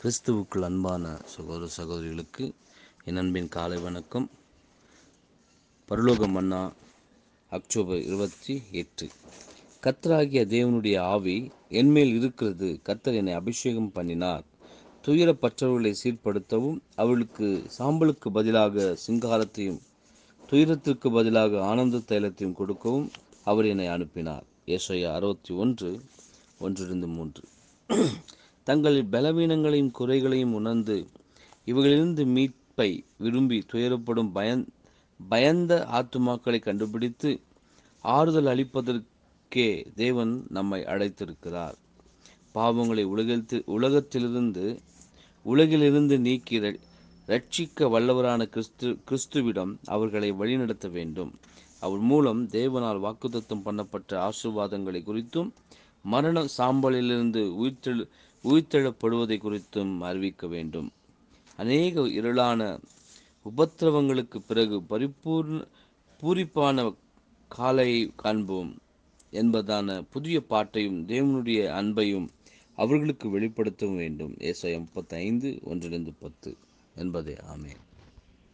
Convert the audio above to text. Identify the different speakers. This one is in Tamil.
Speaker 1: கிறிஸ்துவுக்குள் அன்பான சகோதர சகோதரிகளுக்கு என் அன்பின் காலை வணக்கம் பரலோக மன்னா அக்டோபர் இருபத்தி எட்டு கத்தராகிய தேவனுடைய ஆவி என்மேல் இருக்கிறது கத்தர் என்னை அபிஷேகம் பண்ணினார் துயரப்பற்றவர்களை சீர்படுத்தவும் அவளுக்கு சாம்பலுக்கு பதிலாக சிங்காரத்தையும் துயரத்திற்கு பதிலாக ஆனந்த தைலத்தையும் கொடுக்கவும் அவர் என்னை அனுப்பினார் ஏசையா அறுபத்தி ஒன்று ஒன்றிலிருந்து மூன்று தங்கள் பலவீனங்களையும் குறைகளையும் உணர்ந்து இவைகளிலிருந்து மீட்பை விரும்பி துயரப்படும் பயன் பயந்த ஆத்துமாக்களை கண்டுபிடித்து ஆறுதல் அளிப்பதற்கே தேவன் நம்மை அழைத்திருக்கிறார் பாவங்களை உலகத்தில் உலகத்திலிருந்து உலகிலிருந்து நீக்கி ர- ரட்சிக்க வல்லவரான கிறிஸ்து கிறிஸ்துவிடம் அவர்களை வழிநடத்த வேண்டும் அவர் மூலம் தேவனால் வாக்குத்தத்தம் பண்ணப்பட்ட ஆசீர்வாதங்களை குறித்தும் மரண சாம்பலிலிருந்து உயிர்த்தெழு உயிர்த்தெழப்படுவதை குறித்தும் அறிவிக்க வேண்டும் அநேக இருளான உபத்திரவங்களுக்கு பிறகு பரிபூர்ண பூரிப்பான காலையை காண்போம் என்பதான புதிய பாட்டையும் தேவனுடைய அன்பையும் அவர்களுக்கு வெளிப்படுத்த வேண்டும் ஏசாயம் முப்பத்தைந்து ஒன்றிலிருந்து பத்து என்பதே ஆமென்